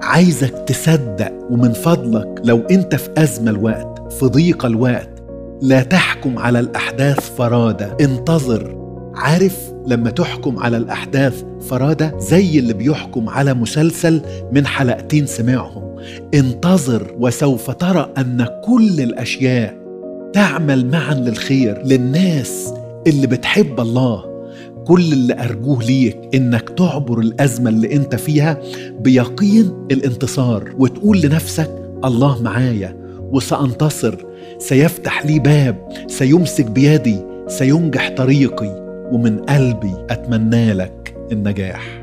عايزك تصدق ومن فضلك لو انت في أزمة الوقت في ضيق الوقت لا تحكم على الأحداث فرادة انتظر عارف لما تحكم على الأحداث فرادة زي اللي بيحكم على مسلسل من حلقتين سمعهم انتظر وسوف ترى أن كل الأشياء تعمل معا للخير للناس اللي بتحب الله كل اللي أرجوه ليك إنك تعبر الأزمة اللي أنت فيها بيقين الانتصار وتقول لنفسك الله معايا وسأنتصر سيفتح لي باب سيمسك بيدي سينجح طريقي ومن قلبي أتمنى لك النجاح